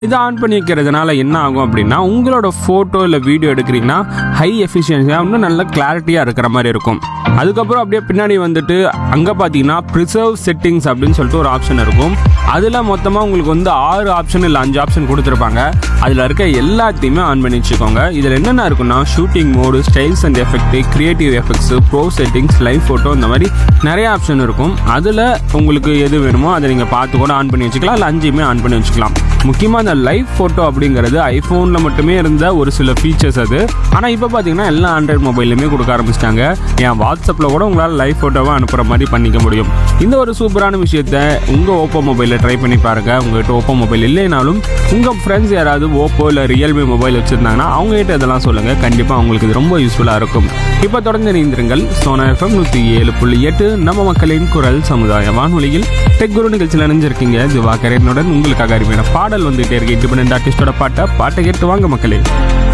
இதை ஆன் பண்ணி வைக்கிறதுனால என்ன ஆகும் அப்படின்னா உங்களோட ஃபோட்டோ இல்லை வீடியோ எடுக்கிறீங்கன்னா ஹை எஃபிஷியன்சியாக இன்னும் நல்ல கிளாரிட்டியாக இருக்கிற மாதிரி இருக்கும் அதுக்கப்புறம் அப்படியே பின்னாடி வந்துட்டு அங்கே பார்த்தீங்கன்னா ப்ரிசர்வ் செட்டிங்ஸ் அப்படின்னு சொல்லிட்டு ஒரு ஆப்ஷன் இருக்கும் அதில் மொத்தமாக உங்களுக்கு வந்து ஆறு ஆப்ஷன் இல்லை அஞ்சு ஆப்ஷன் கொடுத்துருப்பாங்க அதில் இருக்க எல்லாத்தையுமே ஆன் பண்ணி வச்சுக்கோங்க இதில் என்னென்ன இருக்குன்னா shooting mode styles and effect creative effects pro settings live photo இந்த மாதிரி நிறைய ஆப்ஷன் இருக்கும் அதில் உங்களுக்கு எது வேணுமோ அதை நீங்கள் பார்த்து கூட ஆன் பண்ணி வச்சுக்கலாம் இல்லை அஞ்சுமே ஆன் பண்ணி வச்சுக்கலாம் முக்கியமாக இந்த லைவ் ஃபோட்டோ அப்படிங்கிறது ஐஃபோனில் மட்டுமே இருந்த ஒரு சில ஃபீச்சர்ஸ் அது ஆனால் இப்போ பார்த்தீங்கன்னா எல்லா ஆண்ட்ராய்ட் மொபைல்லையுமே கொடுக்க ஆரம்பிச்சிட்டாங்க என் வாட்ஸ்அப்பில் கூட உங்களால் லைவ் ஃபோட்டோவை அனுப்புகிற மாதிரி பண்ணிக்க முடியும் இந்த ஒரு சூப்பரான விஷயத்த உங்கள் ஓப்போ மொபைலில் ட்ரை பண்ணி பாருங்கள் உங்கள்கிட்ட ஓப்போ மொபைல் இல்லைனாலும் உங்கள் ஃப்ரெண்ட்ஸ் யாராவது ஓப்போ இல்லை ரியல்மி மொபைல் வச்சுருந்தாங்கன்னா அவங்ககிட்ட இதெல்லாம் சொல்லுங்கள் கண்டிப்பாக அவங்களுக்கு இது ரொம்ப யூஸ்ஃபுல்லாக இருக்கும் இப்போ தொடர்ந்து இணைந்திருங்கள் சோனா எஃப்எம் நூற்றி ஏழு புள்ளி எட்டு நம்ம மக்களின் குரல் சமுதாய வானொலியில் டெக் குரு நிகழ்ச்சியில் இணைஞ்சிருக்கீங்க திவாகரனுடன் உங்களுக்காக அருமையான பாடல் வந்துகிட்டே இருக்கு இண்டிபெண்ட் ஆர்டிஸ்டோட பாட்டை பாட்டை கேட்டு வாங்க மக்களே